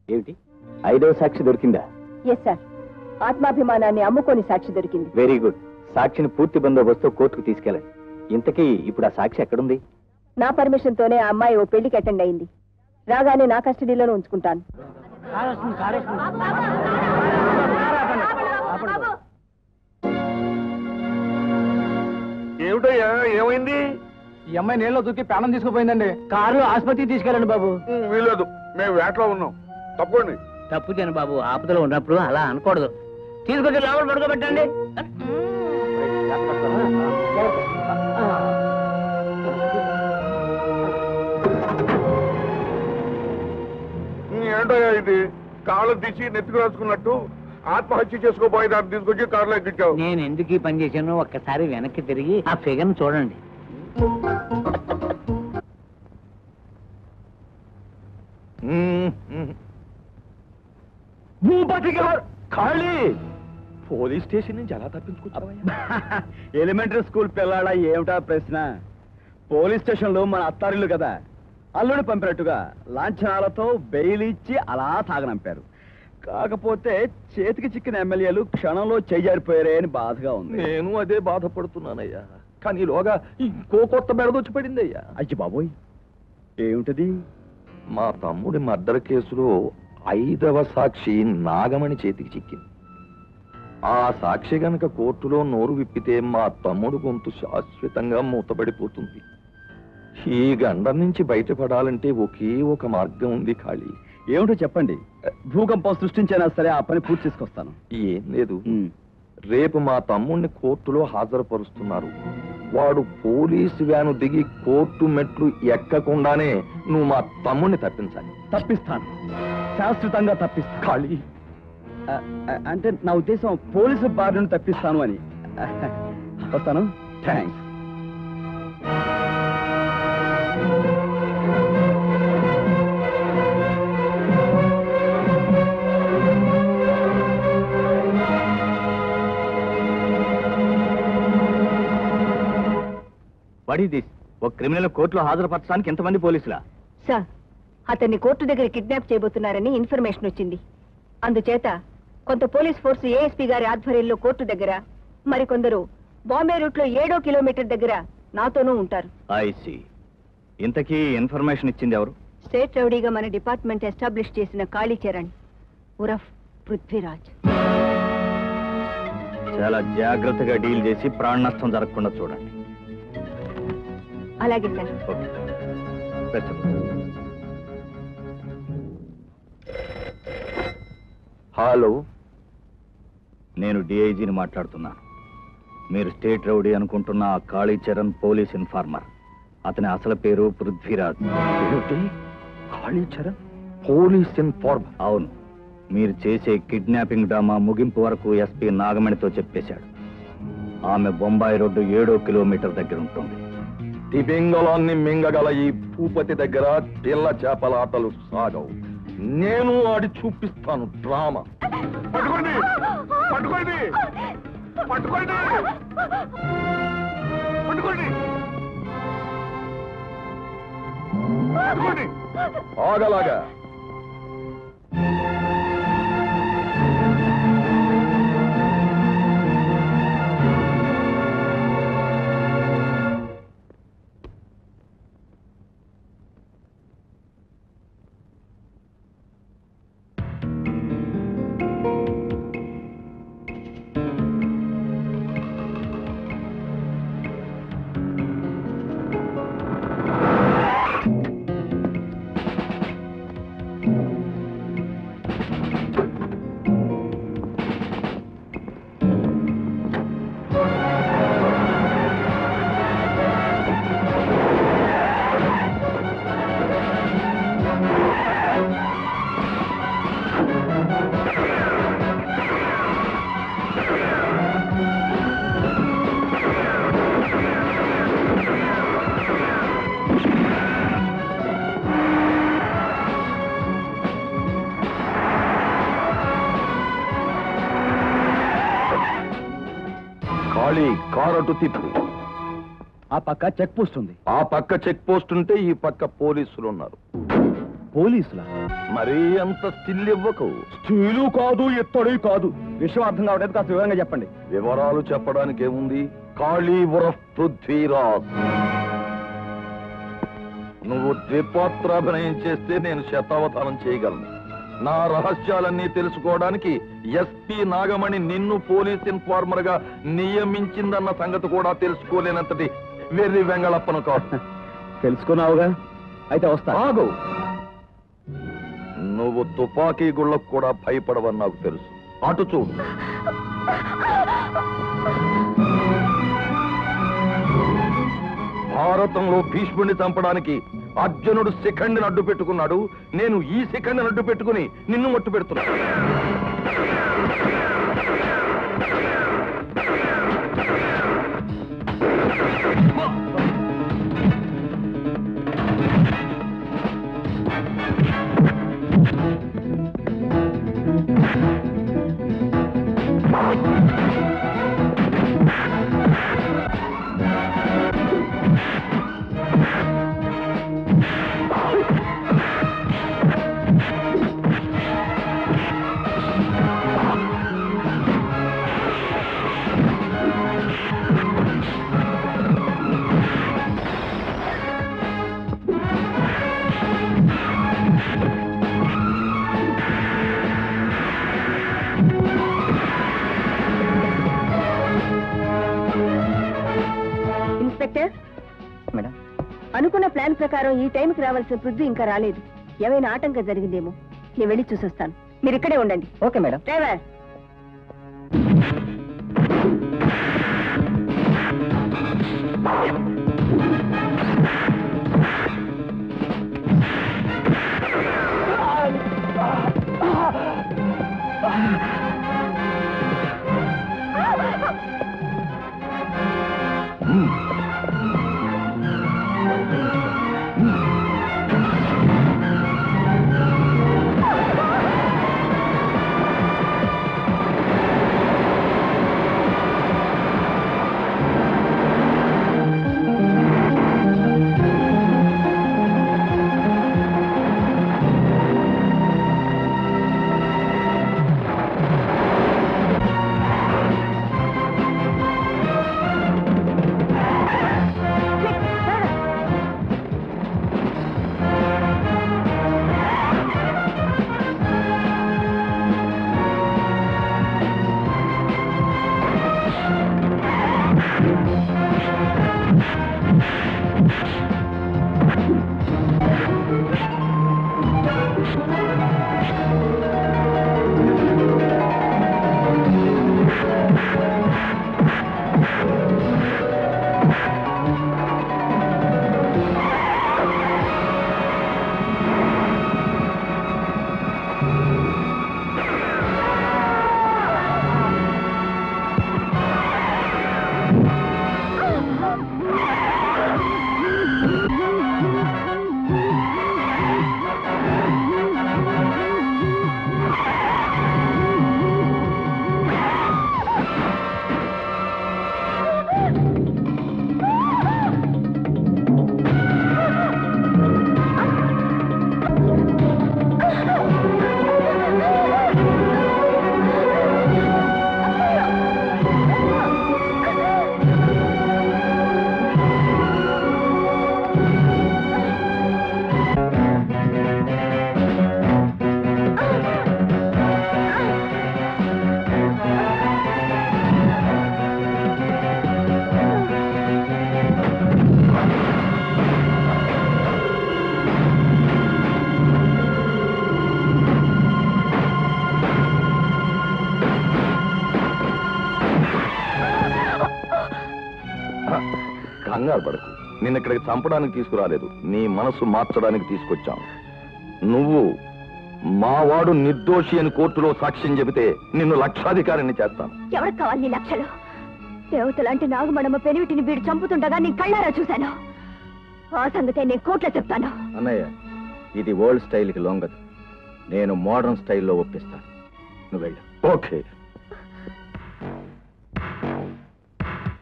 ఏమిటి ఐదవ సాక్షి దొరికిందా ఎస్ సార్ ఆత్మాభిమానాన్ని అమ్ముకొని సాక్షి దొరికింది వెరీ గుడ్ సాక్షిని పూర్తి బందోబస్తు కోర్టుకు తీసుకెళ్ళండి ఇంతకీ ఇప్పుడు ఆ సాక్షి ఎక్కడుంది నా పర్మిషన్ తోనే ఆ అమ్మాయి ఓ పెళ్లికి అటెండ్ అయింది రాగానే నా కస్టడీలోనే ఉంచుకుంటాను ఏమిటయ్యా ఏమైంది ఈ అమ్మాయి నీళ్ళలో దూకి ప్రాణం తీసుకుపోయిందండి కారులో ఆసుపత్రికి తీసుకెళ్ళండి బాబు ఉమ్, వీల్లేదు మేము వేటలో ఉన్నాం తప్పండి తప్పు చేయను బాబు ఆపదలో ఉన్నప్పుడు అలా అనకూడదు తీసుకొచ్చి లోపల పడుకోబెట్టండి ఏంటయ్యా ఇది కాళ్ళు తీసి నెత్తికి రాసుకున్నట్టు ఆత్మహత్య చేసుకోబోయే దాన్ని తీసుకొచ్చి కారులో ఎక్కించావు నేను ఎందుకు ఈ పని చేశాను ఒక్కసారి వెనక్కి తిరిగి ఆ ఫిగర్ చూడండి భూపతి గారు ఖాళీ పోలీస్ స్టేషన్ నుంచి ఎలా తప్పించుకొచ్చావయ్యా ఎలిమెంటరీ స్కూల్ పిల్లాడా ఏమిటా ప్రశ్న పోలీస్ స్టేషన్ లో మన అత్తారిల్లు కదా అల్లుడు పంపినట్టుగా లాంఛనాలతో బెయిల్ ఇచ్చి అలా తాగనంపారు కాకపోతే చేతికి చిక్కిన ఎమ్మెల్యేలు క్షణంలో చేజారిపోయారే అని బాధగా ఉంది నేను అదే బాధపడుతున్నానయ్యా కానీ ఈలోగా ఇంకో కొత్త బెడదొచ్చి పడింది అయ్యా అయ్యి బాబోయ్ ఏమిటది మా తమ్ముడి మర్డర్ కేసులో ఐదవ సాక్షి నాగమణి చేతికి చిక్కింది ఆ సాక్షి గనక కోర్టులో నోరు విప్పితే మా తమ్ముడు గొంతు శాశ్వతంగా మూతపడిపోతుంది ఈ గండం నుంచి బయటపడాలంటే ఒకే ఒక మార్గం ఉంది ఖాళీ ఏమిటో చెప్పండి భూకంపం సృష్టించైనా సరే ఆ పని పూర్తి చేసుకొస్తాను ఏం లేదు రేపు మా తమ్ముణ్ణి కోర్టులో హాజరుపరుస్తున్నారు వాడు పోలీసు వ్యాను దిగి కోర్టు మెట్లు ఎక్కకుండానే నువ్వు మా తమ్ముణ్ణి తప్పించాలి తప్పిస్తాను శాశ్వతంగా తప్పిస్తాను ఖాళీ ఆ, ఆ, అంటే నా ఉద్దేశం పోలీసు బారి నుండి తప్పిస్తాను అని వస్తాను థ్యాంక్స్ వాట్ ఈస్ దిస్ ఒక క్రిమినల్ కోర్టులో హాజరుపరచడానికి ఎంతమంది పోలీసులా సార్ అతన్ని కోర్టు దగ్గర కిడ్నాప్ చేయబోతున్నారని ఇన్ఫర్మేషన్ వచ్చింది అందుచేత కొంత పోలీస్ ఫోర్స్ ఏఎస్పీ గారి ఆధ్వర్యంలో కోర్టు దగ్గర మరికొందరు బాంబే రూట్ లో ఏడో కిలోమీటర్ దగ్గర నాతోనూ ఉంటారు ఐసి ఇంతకీ ఇన్ఫర్మేషన్ ఇచ్చింది ఎవరు స్టేట్ రౌడీగా మన డిపార్ట్మెంట్ ఎస్టాబ్లిష్ చేసిన కాళీచరణ్ ఉరఫ్ పృథ్వీరాజ్ చాలా జాగ్రత్తగా డీల్ చేసి ప్రాణ నష్టం జరగకుండా చూడండి అలాగే sir okay Best of luck. Hello నేను డిఐజీని మాట్లాడుతున్నాను మీరు స్టేట్ రౌడీ అనుకుంటున్న ఆ కాళీచరణ్ పోలీస్ ఇన్ఫార్మర్ అతని అసలు పేరు పృథ్వీరాజ్ ఏమిటి కాళీచరణ్ పోలీస్ ఇన్ఫార్మర్ అవును మీరు చేసే కిడ్నాపింగ్ డ్రామా ముగింపు వరకు ఎస్పీ నాగమణితో చెప్పేశాడు ఆమె బొంబాయి రోడ్డు ఏడో కిలోమీటర్ దగ్గర ఉంటుంది తిమింగలాన్ని మింగగల ఈ భూపతి దగ్గర పిల్ల చేపల ఆటలు సాగవు నేను ఆడి చూపిస్తాను డ్రామా పట్టుకోండి పట్టుకోండి పట్టుకోండి పట్టుకోండి పట్టుకోండి ఆగలాగా ఖాళీ కారటు తిప్పు ఆ పక్క చెక్ పోస్ట్ ఉంది ఆ పక్క చెక్ పోస్ట్ ఉంటే ఈ పక్క పోలీసులు ఉన్నారు పోలీసులా మరీ అంత స్టిల్ ఇవ్వకు స్టీలు కాదు ఇత్తడి కాదు విషయం అర్థం కావట్లేదు కాస్త వివరంగా చెప్పండి వివరాలు చెప్పడానికి ఏముంది కాళీ ఉరఫ్ పృథ్వీరాజ్ నువ్వు ద్విపాత్రాభినయం చేస్తే నేను శతావధానం చేయగలను నా రహస్యాలన్నీ తెలుసుకోవడానికి ఎస్పీ నాగమణి నిన్ను పోలీస్ ఇన్ఫార్మర్ గా నియమించిందన్న సంగతి కూడా తెలుసుకోలేనంతటి వెర్రి వెంగళప్పను కాదు తెలుసుకున్నావుగా అయితే వస్తా ఆగు నువ్వు తుపాకీ గుళ్ళకు కూడా భయపడవని నాకు తెలుసు అటు చూడు భారతంలో భీష్ముడిని చంపడానికి అర్జునుడు శిఖండిని అడ్డు పెట్టుకున్నాడు నేను ఈ శిఖండిని అడ్డు పెట్టుకుని నిన్ను మట్టు పెడుతున్నా ఇన్స్పెక్టర్ మేడం అనుకున్న ప్లాన్ ప్రకారం ఈ టైంకి రావాల్సిన పృథ్వీ ఇంకా రాలేదు ఏమైనా ఆటంకం జరిగిందేమో నేను వెళ్ళి చూసొస్తాను మీరు ఇక్కడే ఉండండి ఓకే మేడం డ్రైవర్ కంగారు పడకు నిన్న ఇక్కడికి చంపడానికి తీసుకురాలేదు నీ మనసు మార్చడానికి తీసుకొచ్చాం నువ్వు మావాడు నిర్దోషి అని కోర్టులో సాక్ష్యం చెబితే నిన్ను లక్షాధికారిని చేస్తాను ఎవరికి కావాలి నీ లక్షలు దేవత లాంటి నాగమణమ్మ పెనివిటిని వీడు చంపుతుండగా నేను కళ్ళారా చూశాను ఆ సంగతే నేను కోర్టులో చెప్తాను అన్నయ్య ఇది ఓల్డ్ స్టైల్కి లొంగదు నేను మోడర్న్ స్టైల్లో ఒప్పిస్తాను నువ్వు వెళ్ళు ఓకే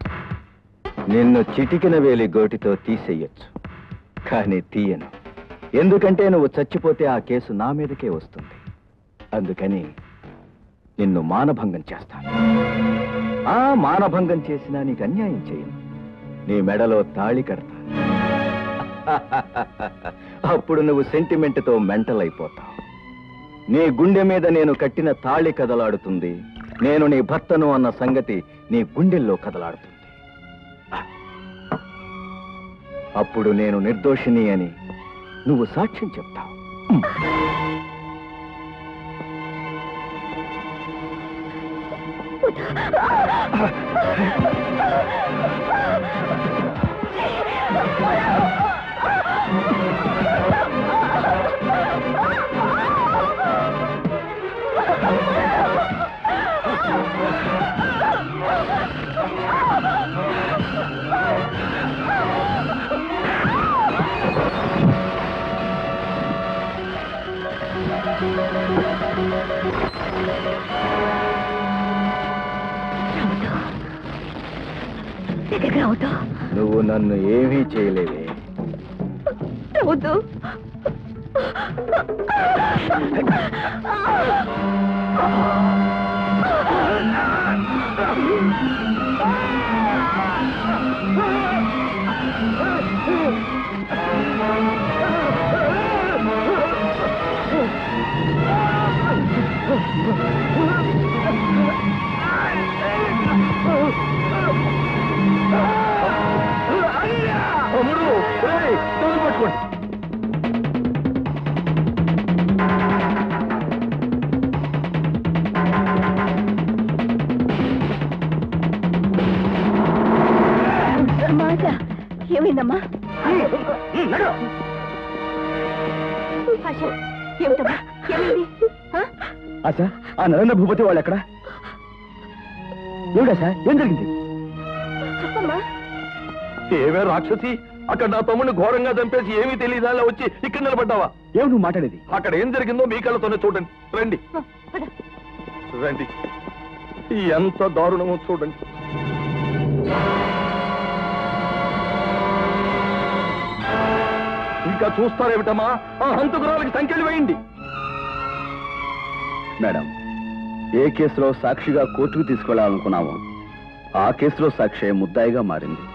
నిన్ను చిటికిన వేలి గోటితో తీసేయొచ్చు కానీ తీయను ఎందుకంటే నువ్వు చచ్చిపోతే ఆ కేసు నా మీదకే వస్తుంది అందుకని నిన్ను మానభంగం చేస్తాను ఆ మానభంగం చేసినా నీకు అన్యాయం చేయను నీ మెడలో తాళి కడతా అప్పుడు నువ్వు సెంటిమెంట్తో మెంటల్ అయిపోతావు నీ గుండె మీద నేను కట్టిన తాళి కదలాడుతుంది నేను నీ భర్తను అన్న సంగతి నీ గుండెల్లో కదలాడుతుంది అప్పుడు నేను నిర్దోషిని అని నువ్వు సాక్ష్యం చెప్తావు దగ్గరికి రావద్దు నువ్వు నన్ను ఏమీ చేయలేవే రావద్దు తమ్ముడు ఏయ్, చెవులు పట్టుకోండి మాట ఏమైందమ్మా ఆశ, ఏమిటమ్మా ఏమైంది ఆ? ఆశ ఆ నరేంద్ర భూపతి వాళ్ళు ఎక్కడ ఏమిటా సార్ ఏం జరిగింది చెప్పమ్మా ఏమే రాక్షసి అక్కడ నా తమ్ముడిని ఘోరంగా చంపేసి ఏమీ తెలియదా అలా వచ్చి ఇక్కడ నిలబడ్డావా ఏమి నువ్వు మాట్లాడేది అక్కడ ఏం జరిగిందో మీ కళ్ళతోనే చూడండి రండి రండి ఎంత దారుణమో చూడండి ఇంకా చూస్తారేమిటమ్మా ఆ హంతకురాలకి సంఖ్యలు వేయండి మేడం ఏ కేసులో సాక్షిగా కోర్టుకు తీసుకెళ్లాలనుకున్నామో ఆ కేసులో సాక్షి ముద్దాయిగా మారింది